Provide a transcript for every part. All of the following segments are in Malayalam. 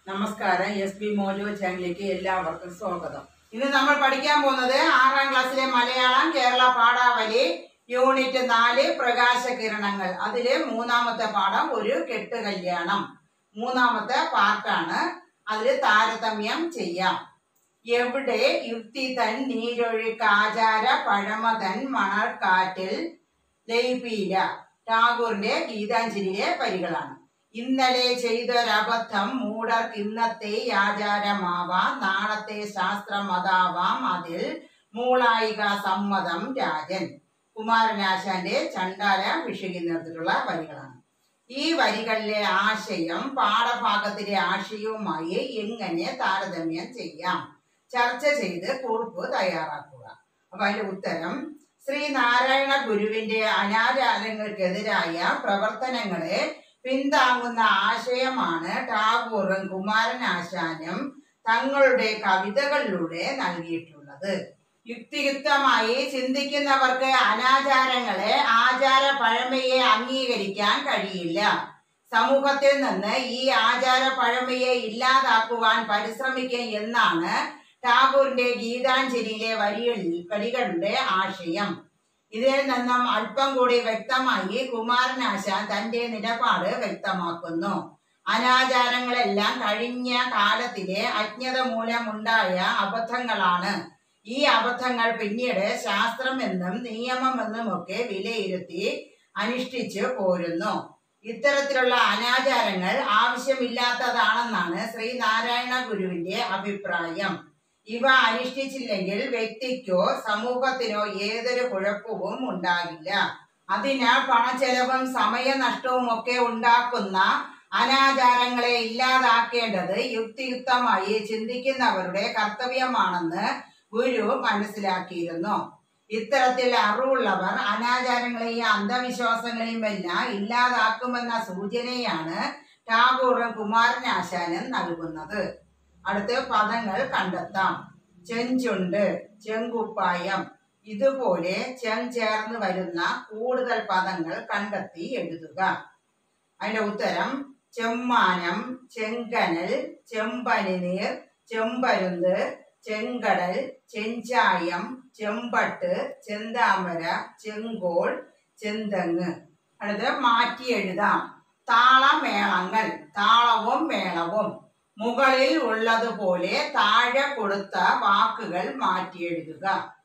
നമസ്കാരം എസ് ബി മോജോ ചാനലിലേക്ക് എല്ലാവർക്കും സ്വാഗതം ഇന്ന് നമ്മൾ പഠിക്കാൻ പോകുന്നത് ആറാം ക്ലാസ്സിലെ മലയാളം കേരള പാഠാവലി യൂണിറ്റ് നാല് പ്രകാശ കിരണങ്ങൾ അതിലെ മൂന്നാമത്തെ പാഠം ഒരു കെട്ട് കല്യാണം മൂന്നാമത്തെ പാർട്ടാണ് അതിൽ താരതമ്യം ചെയ്യാം എവിടെ യുക്തി തൻ നീരൊഴുക്കാചാര പഴമതൻ മണൽക്കാറ്റിൽ ലയിപ്പീല ടാഗോറിന്റെ ഗീതാഞ്ജലിയിലെ വരികളാണ് ഇന്നലെ ചെയ്തൊരബദ്ധം മൂടർക്ക് ഇന്നത്തെ ആചാരമാവാം നാളത്തെ ശാസ്ത്രമതാവാം അതിൽ മൂളായിക സമ്മതം രാജൻ കുമാരനാശാന്റെ ചണ്ടാല വിഷയിൽ നിർത്തിയിട്ടുള്ള വരികളാണ് ഈ വരികളിലെ ആശയം പാഠഭാഗത്തിലെ ആശയവുമായി എങ്ങനെ താരതമ്യം ചെയ്യാം ചർച്ച ചെയ്ത് കുറിപ്പ് തയ്യാറാക്കുക അപ്പൊ അതിന്റെ ഉത്തരം ശ്രീനാരായണ ഗുരുവിന്റെ അനാചാരങ്ങൾക്കെതിരായ പ്രവർത്തനങ്ങളെ പിന്താങ്ങുന്ന ആശയമാണ് ടാഗോറും കുമാരനാശാനും തങ്ങളുടെ കവിതകളിലൂടെ നൽകിയിട്ടുള്ളത് യുക്തിയുക്തമായി ചിന്തിക്കുന്നവർക്ക് അനാചാരങ്ങളെ ആചാര പഴമയെ അംഗീകരിക്കാൻ കഴിയില്ല സമൂഹത്തിൽ നിന്ന് ഈ ആചാര പഴമയെ ഇല്ലാതാക്കുവാൻ പരിശ്രമിക്കുക എന്നാണ് ടാഗോറിന്റെ ഗീതാഞ്ജലിയിലെ വരികളിൽ വരികളുടെ ആശയം ഇതിൽ നിന്നും അല്പം കൂടി വ്യക്തമായി കുമാരനാശാൻ തന്റെ നിലപാട് വ്യക്തമാക്കുന്നു അനാചാരങ്ങളെല്ലാം കഴിഞ്ഞ കാലത്തിലെ അജ്ഞത മൂലമുണ്ടായ അബദ്ധങ്ങളാണ് ഈ അബദ്ധങ്ങൾ പിന്നീട് ശാസ്ത്രമെന്നും നിയമമെന്നുമൊക്കെ വിലയിരുത്തി അനുഷ്ഠിച്ചു പോരുന്നു ഇത്തരത്തിലുള്ള അനാചാരങ്ങൾ ആവശ്യമില്ലാത്തതാണെന്നാണ് ശ്രീനാരായണ ഗുരുവിന്റെ അഭിപ്രായം ഇവ അനുഷ്ഠിച്ചില്ലെങ്കിൽ വ്യക്തിക്കോ സമൂഹത്തിനോ ഏതൊരു കുഴപ്പവും ഉണ്ടാകില്ല അതിനാൽ പണച്ചെലവും സമയനഷ്ടവും ഒക്കെ ഉണ്ടാക്കുന്ന അനാചാരങ്ങളെ ഇല്ലാതാക്കേണ്ടത് യുക്തിയുക്തമായി ചിന്തിക്കുന്നവരുടെ കർത്തവ്യമാണെന്ന് ഗുരു മനസ്സിലാക്കിയിരുന്നു ഇത്തരത്തിൽ അറിവുള്ളവർ അനാചാരങ്ങളെയും അന്ധവിശ്വാസങ്ങളെയും എല്ലാം ഇല്ലാതാക്കുമെന്ന സൂചനയാണ് ടാഗോറും കുമാരനാശാനും നൽകുന്നത് അടുത്ത പദങ്ങൾ കണ്ടെത്താം ചെഞ്ചുണ്ട് ചെങ്കുപ്പായം ഇതുപോലെ ചെൻ ചേർന്ന് വരുന്ന കൂടുതൽ പദങ്ങൾ കണ്ടെത്തി എഴുതുക അതിന്റെ ഉത്തരം ചെമ്മാനം ചെങ്കനൽ ചെമ്പനിനീർ ചെമ്പരുന്ത് ചെങ്കടൽ ചെഞ്ചായം ചെമ്പട്ട് ചെന്താമര ചെങ്കോൾ ചെന്തങ്ങ് അടുത്ത് മാറ്റി എഴുതാം താളമേളങ്ങൾ താളവും മേളവും മുകളിൽ ഉള്ളതുപോലെ താഴെ കൊടുത്ത വാക്കുകൾ മാറ്റി എഴുതുക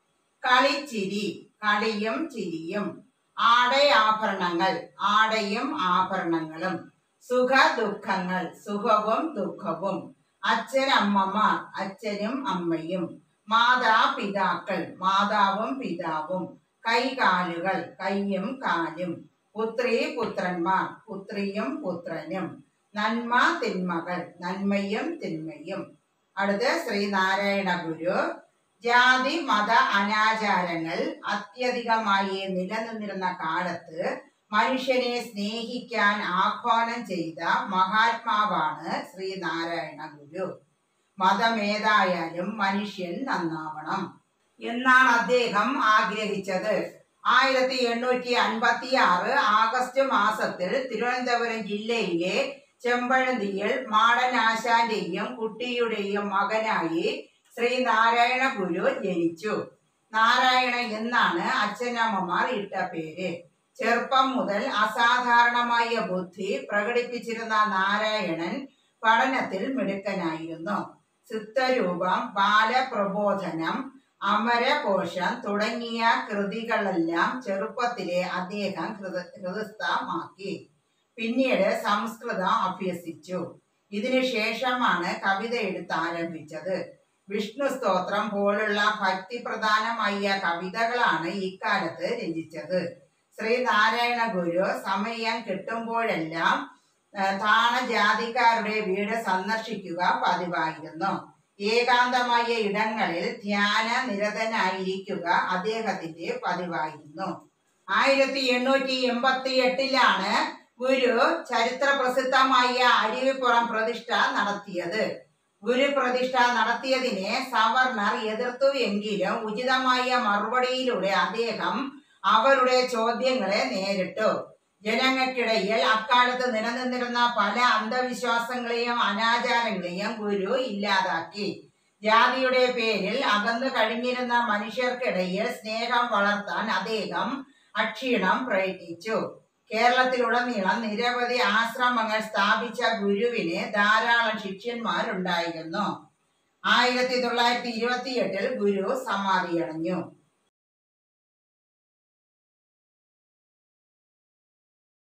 കളിച്ചിരി കളിയും ചിരിയും ആടയാഭരണങ്ങൾ ആടയും ആഭരണങ്ങളും സുഖ ദുഃഖങ്ങൾ സുഖവും ദുഃഖവും അച്ഛനമ്മമാർ അച്ഛനും അമ്മയും മാതാപിതാക്കൾ മാതാവും പിതാവും കൈകാലുകൾ കൈയും കാലും പുത്രി പുത്രന്മാർ പുത്രിയും പുത്രനും നന്മ തിന്മകൾ നന്മയും തിന്മയും അടുത്ത് ശ്രീനാരായണ ഗുരു ജാതി മത അനാചാരങ്ങൾ അത്യധികമായി നിലനിന്നിരുന്ന കാലത്ത് മനുഷ്യനെ സ്നേഹിക്കാൻ ആഹ്വാനം ചെയ്ത മഹാത്മാവാണ് ശ്രീനാരായണ ഗുരു മതമേതായാലും മനുഷ്യൻ നന്നാവണം എന്നാണ് അദ്ദേഹം ആഗ്രഹിച്ചത് ആയിരത്തി എണ്ണൂറ്റി അൻപത്തി ആറ് ആഗസ്റ്റ് മാസത്തിൽ തിരുവനന്തപുരം ജില്ലയിലെ ചെമ്പഴന്തിയിൽ മാടനാശാന്റെയും കുട്ടിയുടെയും മകനായി ശ്രീനാരായണ ഗുരു ജനിച്ചു നാരായണ എന്നാണ് അച്ഛനമ്മമാർ ഇട്ട പേര് ചെറുപ്പം മുതൽ അസാധാരണമായ ബുദ്ധി പ്രകടിപ്പിച്ചിരുന്ന നാരായണൻ പഠനത്തിൽ മിടുക്കനായിരുന്നു ചിത്തരൂപം ബാലപ്രബോധനം അമരകോശം തുടങ്ങിയ കൃതികളെല്ലാം ചെറുപ്പത്തിലെ അദ്ദേഹം ഹൃദ ഹൃദയസ്ഥമാക്കി പിന്നീട് സംസ്കൃതം അഭ്യസിച്ചു ഇതിനു ശേഷമാണ് കവിത എഴുത്ത് ആരംഭിച്ചത് വിഷ്ണു സ്തോത്രം പോലുള്ള ഭക്തിപ്രധാനമായ കവിതകളാണ് ഇക്കാലത്ത് രചിച്ചത് ശ്രീനാരായണ ഗുരു സമയം കിട്ടുമ്പോഴെല്ലാം താണജാതിക്കാരുടെ വീട് സന്ദർശിക്കുക പതിവായിരുന്നു ഏകാന്തമായ ഇടങ്ങളിൽ ധ്യാന നിരതനായിരിക്കുക അദ്ദേഹത്തിന്റെ പതിവായിരുന്നു ആയിരത്തി എണ്ണൂറ്റി എൺപത്തി എട്ടിലാണ് ഗുരു ചരിത്ര പ്രസിദ്ധമായ അരുവിപ്പുറം പ്രതിഷ്ഠ നടത്തിയത് ഗുരു പ്രതിഷ്ഠ നടത്തിയതിനെ സവർണർ എതിർത്തു എങ്കിലും ഉചിതമായ മറുപടിയിലൂടെ അദ്ദേഹം അവരുടെ ചോദ്യങ്ങളെ നേരിട്ടു ജനങ്ങൾക്കിടയിൽ അക്കാലത്ത് നിലനിന്നിരുന്ന പല അന്ധവിശ്വാസങ്ങളെയും അനാചാരങ്ങളെയും ഗുരു ഇല്ലാതാക്കി ജാതിയുടെ പേരിൽ അകന്നു കഴിഞ്ഞിരുന്ന മനുഷ്യർക്കിടയിൽ സ്നേഹം വളർത്താൻ അദ്ദേഹം അക്ഷീണം പ്രയത്നിച്ചു കേരളത്തിലുടനീളം നിരവധി ആശ്രമങ്ങൾ സ്ഥാപിച്ച ഗുരുവിന് ധാരാളം ശിഷ്യന്മാരുണ്ടായിരുന്നു ആയിരത്തി തൊള്ളായിരത്തി ഇരുപത്തിയെട്ടിൽ ഗുരു സമാധിയടഞ്ഞു